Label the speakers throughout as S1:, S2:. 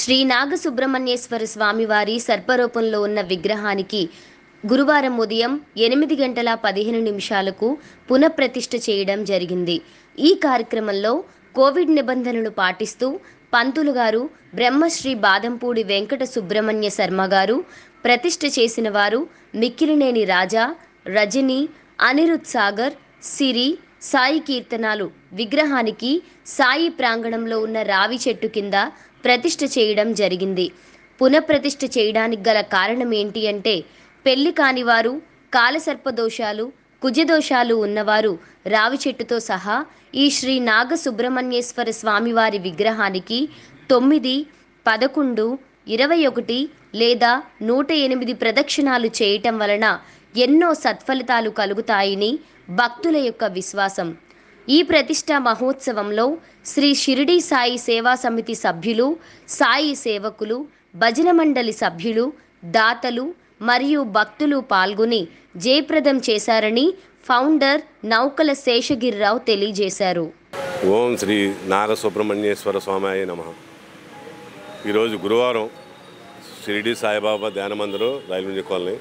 S1: శ్రీ నాగసుబ్రహ్మణ్యేశ్వర స్వామివారి సర్పరూపంలో ఉన్న విగ్రహానికి గురువారం ఉదయం ఎనిమిది గంటల పదిహేను నిమిషాలకు పునఃప్రతిష్ఠ చేయడం జరిగింది ఈ కార్యక్రమంలో కోవిడ్ నిబంధనలు పాటిస్తూ పంతులు గారు బ్రహ్మశ్రీ బాదంపూడి వెంకట సుబ్రహ్మణ్య శర్మ గారు ప్రతిష్ఠ చేసిన వారు మిక్కిలినేని రాజా రజని అనిరుద్ సాగర్ సిరి సాయి కీర్తనాలు విగ్రహానికి సాయి ప్రాంగణంలో ఉన్న రావి చెట్టు కింద ప్రతిష్ఠ చేయడం జరిగింది పునఃప్రతిష్ఠ చేయడానికి గల కారణం ఏంటి అంటే పెళ్లి కానివారు కాలసర్ప దోషాలు కుజదోషాలు ఉన్నవారు రావి చెట్టుతో సహా ఈ శ్రీ నాగ సుబ్రహ్మణ్యేశ్వర స్వామివారి విగ్రహానికి తొమ్మిది పదకొండు ఇరవై ఒకటి లేదా నూట ఎనిమిది ప్రదక్షిణాలు చేయటం వలన ఎన్నో సత్ఫలితాలు కలుగుతాయని భక్తుల యొక్క విశ్వాసం ఈ ప్రతిష్టా మహోత్సవంలో శ్రీ షిరిడి సాయి సేవా సమితి సభ్యులు సాయి సేవకులు భజన మండలి సభ్యులు దాతలు మరియు భక్తులు పాల్గొని జయప్రదం చేశారని ఫౌండర్ నౌకల శేషగిరిరావు తెలియజేశారు
S2: ఓం శ్రీ నాగసుబ్రహ్మణ్యేశ్వర స్వామి నమ ఈరోజు గురువారం షిరిడి సాయిబాబా ధ్యాన మందిరం రైల్వే కాలనీ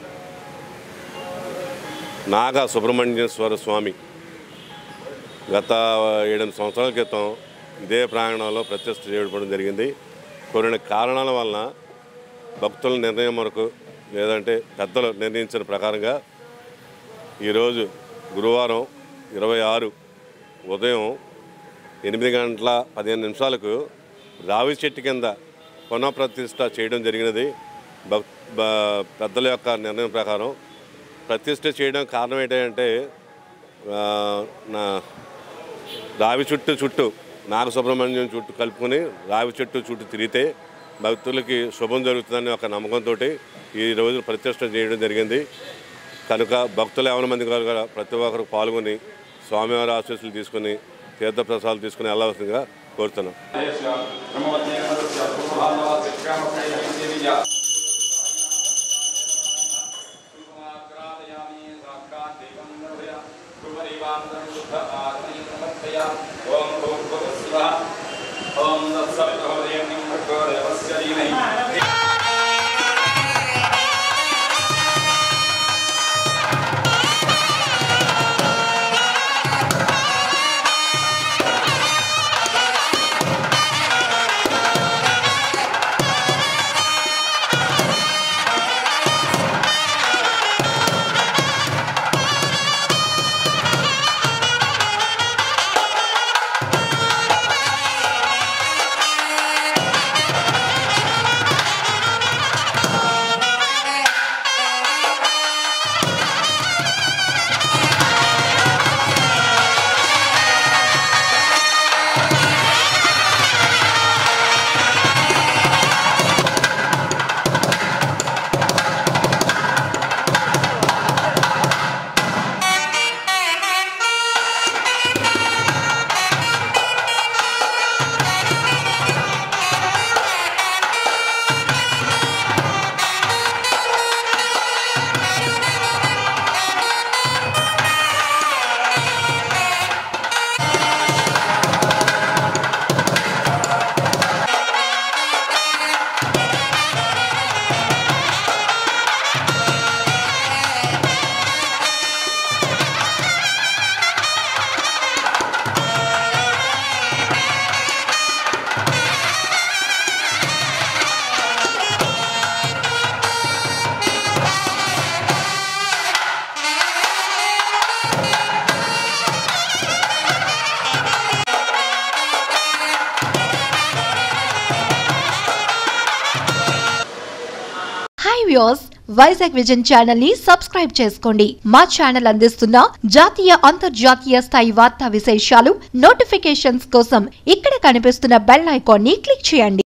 S2: నాగ సుబ్రహ్మణ్యేశ్వర స్వామి గత ఏడెనిమిది సంవత్సరాల క్రితం ఇదే ప్రాంగణంలో ప్రతిష్ఠ చేయడం జరిగింది కొన్ని కారణాల వలన భక్తుల నిర్ణయం వరకు లేదంటే పెద్దలు నిర్ణయించిన ప్రకారంగా ఈరోజు గురువారం ఇరవై ఆరు ఉదయం ఎనిమిది గంటల పదిహేను నిమిషాలకు రావి చెట్టు కింద పునఃప్రతిష్ఠ చేయడం జరిగినది భక్ బ- పెద్దల యొక్క నిర్ణయం ప్రకారం ప్రతిష్ఠ చేయడం కారణం ఏంటంటే ఆ, నా రావి చుట్టూ చుట్టూ నాగసుబ్రహ్మణ్యం చుట్టూ కలుపుకొని రావి చెట్టు చుట్టూ తిరిగితే భక్తులకి శుభం జరుగుతుందని ఒక నమ్మకంతో ఈ రోజు ప్రతిష్ఠ చేయడం జరిగింది కనుక భక్తులు ఎవరి మంది గారు కూడా ప్రతి ఒక్కరు పాల్గొని స్వామివారి ఆశీస్సులు తీసుకుని తీర్థప్రసాదాలు తీసుకుని వెళ్ళవలసిందిగా కోరుతున్నాం
S3: ఓం దత్సవితోదయం భర్గో దేవస్య ధీమహి
S4: hi views Vizag vision channel ని సబ్స్క్రైబ్ చేసుకోండి మా ఛానల్ అందిస్తున్న జాతీయ అంతర్జాతీయ స్థాయి వార్తా విశేషాలు నోటిఫికేషన్స్ కోసం ఇక్కడ కనిపిస్తున్న బెల్ ఐకాన్ ని క్లిక్ చేయండి